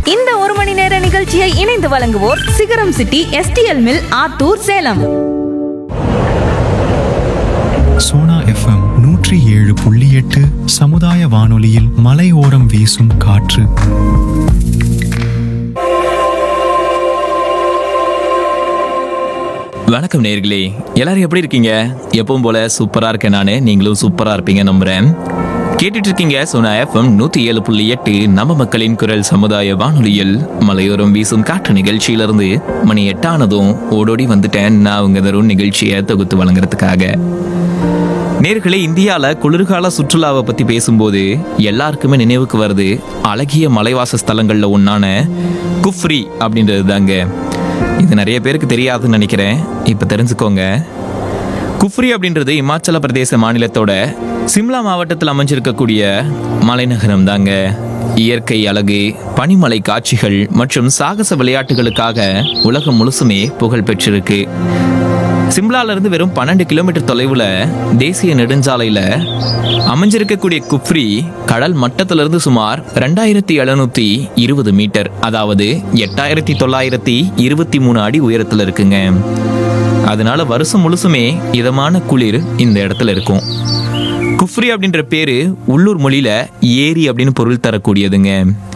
இந்த ஒரு மணி நேர நிகழ்ச்சியை இணைந்து வழங்குவோர் Sigaram city STL mill Attur Salem Sona FM நூற்றி ஏழு புள்ளி எட்டு சமுதாய வானொலியில் மலையோரம் வீசும் காற்று வணக்கம் நேர்களே எல்லாரும் எப்படி இருக்கீங்க எப்பவும் போல சூப்பரா இருக்கேன் நானு நீங்களும் சூப்பரா இருப்பீங்க நம்புறேன் கேட்டுட்டு இருக்கீங்க சோனா எஃப்எம் நூத்தி ஏழு புள்ளி எட்டு நம்ம மக்களின் குரல் சமுதாய வானொலியில் மலையோரம் வீசும் காற்று நிகழ்ச்சியிலிருந்து மணி எட்டானதும் ஓடோடி வந்துட்டேன் நான் உங்க தரும் நிகழ்ச்சியை தொகுத்து வழங்குறதுக்காக நேர்களே இந்தியால குளிர்கால சுற்றுலாவை பத்தி பேசும்போது எல்லாருக்குமே நினைவுக்கு வருது அழகிய மலைவாச ஸ்தலங்கள்ல ஒன்னான குஃப்ரி அப்படின்றது தாங்க இது நிறைய பேருக்கு தெரியாதுன்னு நினைக்கிறேன் இப்ப தெரிஞ்சுக்கோங்க குஃப்ரி அப்படின்றது இமாச்சல பிரதேச மாநிலத்தோட சிம்லா மாவட்டத்தில் அமைஞ்சிருக்கக்கூடிய மலைநகரம் தாங்க இயற்கை அழகு பனிமலை காட்சிகள் மற்றும் சாகச விளையாட்டுகளுக்காக உலகம் முழுசுமே புகழ் பெற்றிருக்கு சிம்லால இருந்து வெறும் பன்னெண்டு கிலோமீட்டர் தொலைவுல தேசிய நெடுஞ்சாலையில அமைஞ்சிருக்கக்கூடிய குப்ரி கடல் மட்டத்திலிருந்து சுமார் ரெண்டாயிரத்தி எழுநூத்தி இருபது மீட்டர் அதாவது எட்டாயிரத்தி தொள்ளாயிரத்தி இருபத்தி மூணு அடி உயரத்துல இருக்குங்க அதனால வருஷம் முழுசுமே இதமான குளிர் இந்த இடத்துல இருக்கும் குஃப்ரி அப்படின்ற பேரு உள்ளூர் மொழியில ஏரி அப்படின்னு பொருள் தரக்கூடியதுங்க